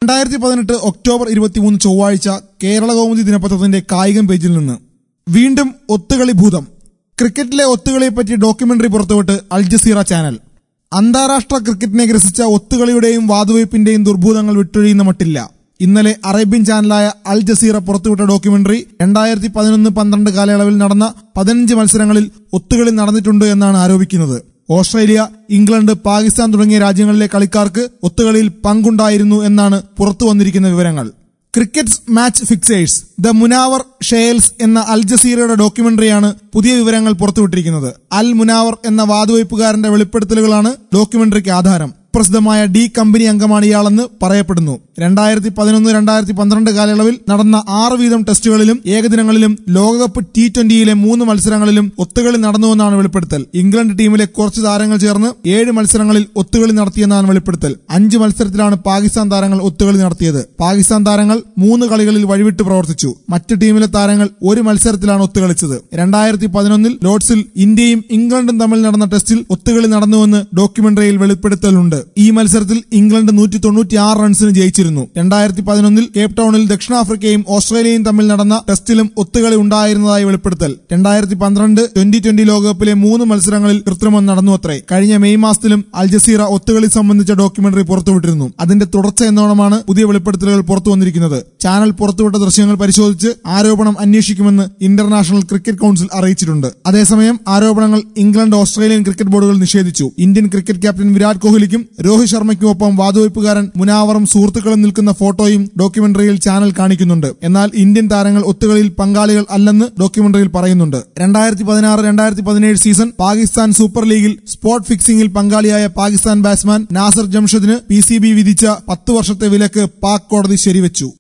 രണ്ടായിരത്തി പതിനെട്ട് ഒക്ടോബർ ഇരുപത്തിമൂന്ന് ചൊവ്വാഴ്ച കേരള കൗമുദി ദിനപത്രത്തിന്റെ കായികം പേജിൽ നിന്ന് വീണ്ടും ഒത്തുകളി ഭൂതം ക്രിക്കറ്റിലെ ഒത്തുകളിയെപ്പറ്റി ഡോക്യുമെന്ററി പുറത്തുവിട്ട് അൽ ജസീറ ചാനൽ അന്താരാഷ്ട്ര ക്രിക്കറ്റിനെ ഗ്രസിച്ച ഒത്തുകളിയുടെയും വാതുവയ്പിന്റെയും ദുർഭൂതങ്ങൾ വിട്ടൊഴിയുന്ന മട്ടില്ല ഇന്നലെ അറേബ്യൻ ചാനലായ അൽ ജസീറ പുറത്തുവിട്ട ഡോക്യുമെന്ററി രണ്ടായിരത്തി പതിനൊന്ന് പന്ത്രണ്ട് കാലയളവിൽ നടന്ന പതിനഞ്ച് മത്സരങ്ങളിൽ ഒത്തുകളി നടന്നിട്ടുണ്ട് എന്നാണ് ആരോപിക്കുന്നത് ഓസ്ട്രേലിയ ഇംഗ്ലണ്ട് പാകിസ്ഥാൻ തുടങ്ങിയ രാജ്യങ്ങളിലെ കളിക്കാർക്ക് ഒത്തുകളിയിൽ പങ്കുണ്ടായിരുന്നു എന്നാണ് പുറത്തു വന്നിരിക്കുന്ന വിവരങ്ങൾ cricket match fixers the Munawar files എന്ന അൽ ജസീറയുടെ ഡോക്യുമെന്ററിയാണ് പുതിയ വിവരങ്ങൾ പുറത്തുവിട്ടിരിക്കുന്നത് അൽ മുനാവർ എന്ന വാതുവയ്പുകാരന്റെ വെളിപ്പെടുത്തലുകളാണ് ഡോക്യുമെന്ററിക്ക് ആധാരം പ്രസിദ്ധമായ ഡി കമ്പനി അംഗമാണ് ഇയാളെന്ന് പറയപ്പെടുന്നു രണ്ടായിരത്തി പതിനൊന്ന് രണ്ടായിരത്തി പന്ത്രണ്ട് കാലയളവിൽ നടന്ന ആറ് വീതം ടെസ്റ്റുകളിലും ഏകദിനങ്ങളിലും ലോകകപ്പ് ടി ട്വന്റിയിലെ മൂന്ന് മത്സരങ്ങളിലും ഒത്തുകളി നടന്നുവെന്നാണ് വെളിപ്പെടുത്തൽ ഇംഗ്ലണ്ട് ടീമിലെ കുറച്ച് താരങ്ങൾ ചേർന്ന് ഏഴ് മത്സരങ്ങളിൽ ഒത്തുകളി നടത്തിയെന്നാണ് വെളിപ്പെടുത്തൽ അഞ്ച് മത്സരത്തിലാണ് പാകിസ്ഥാൻ താരങ്ങൾ ഒത്തുകളി നടത്തിയത് പാകിസ്ഥാൻ താരങ്ങൾ മൂന്ന് കളികളിൽ വഴിവിട്ട് പ്രവർത്തിച്ചു മറ്റ് ടീമിലെ താരങ്ങൾ ഒരു മത്സരത്തിലാണ് ഒത്തുകളിച്ചത് രണ്ടായിരത്തി പതിനൊന്നിൽ ലോർഡ്സിൽ ഇന്ത്യയും ഇംഗ്ലണ്ടും തമ്മിൽ നടന്ന ടെസ്റ്റിൽ ഒത്തുകളി നടന്നുവെന്ന് ഡോക്യുമെന്ററിയിൽ വെളിപ്പെടുത്തലുണ്ട് ഈ മത്സരത്തിൽ ഇംഗ്ലണ്ട് നൂറ്റി തൊണ്ണൂറ്റിയാറ് റൺസിന് ജയിച്ചിരുന്നു രണ്ടായിരത്തി പതിനൊന്നിൽ കേപ്പ് ടൗണിൽ ദക്ഷിണാഫ്രിക്കയും ഓസ്ട്രേലിയയും തമ്മിൽ നടന്ന ടെസ്റ്റിലും ഒത്തുകളി ഉണ്ടായിരുന്നതായി വെളിപ്പെടുത്തൽ രണ്ടായിരത്തി പന്ത്രണ്ട് ട്വന്റി ട്വന്റി ലോകകപ്പിലെ മൂന്ന് മത്സരങ്ങളിൽ കൃത്രിമം നടന്നു അത്രേ കഴിഞ്ഞ മെയ് മാസത്തിലും അൽ ജസീറ ഒത്തുകളി സംബന്ധിച്ച ഡോക്യുമെന്ററി പുറത്തുവിട്ടിരുന്നു അതിന്റെ തുടർച്ച എന്നോണമാണ് പുതിയ വെളിപ്പെടുത്തലുകൾ പുറത്തു വന്നിരിക്കുന്നത് ചാനൽ പുറത്തുവിട്ട ദൃശ്യങ്ങൾ പരിശോധിച്ച് ആരോപണം അന്വേഷിക്കുമെന്ന് ഇന്റർനാഷണൽ ക്രിക്കറ്റ് കൌൺസിൽ അറിയിച്ചിട്ടുണ്ട് അതേസമയം ആരോപണങ്ങൾ ഇംഗ്ലണ്ട് ഓസ്ട്രേലിയൻ ക്രിക്കറ്റ് ബോർഡുകൾ നിഷേധിച്ചു ഇന്ത്യൻ ക്രിക്കറ്റ് ക്യാപ്റ്റൻ വിരാട് കോഹ്ലിക്കും രോഹിത് ശർമ്മയ്ക്കുമൊപ്പം വാതുവയ്പുകാരൻ മുനാവറും സുഹൃത്തുക്കളും നിൽക്കുന്ന ഫോട്ടോയും ഡോക്യുമെന്ററിയിൽ ചാനൽ കാണിക്കുന്നുണ്ട് എന്നാൽ ഇന്ത്യൻ താരങ്ങൾ ഒത്തുകളിയിൽ പങ്കാളികൾ അല്ലെന്ന് ഡോക്യുമെന്ററിയിൽ പറയുന്നുണ്ട് രണ്ടായിരത്തി പതിനാറ് രണ്ടായിരത്തി പതിനേഴ് സീസൺ പാകിസ്ഥാൻ സൂപ്പർ ലീഗിൽ സ്പോട്ട് ഫിക്സിംഗിൽ പങ്കാളിയായ പാകിസ്ഥാൻ ബാറ്റ്സ്മാൻ നാസർ ജംഷദിന് പി വിധിച്ച പത്ത് വർഷത്തെ വിലക്ക് പാക് കോടതി ശരിവച്ചു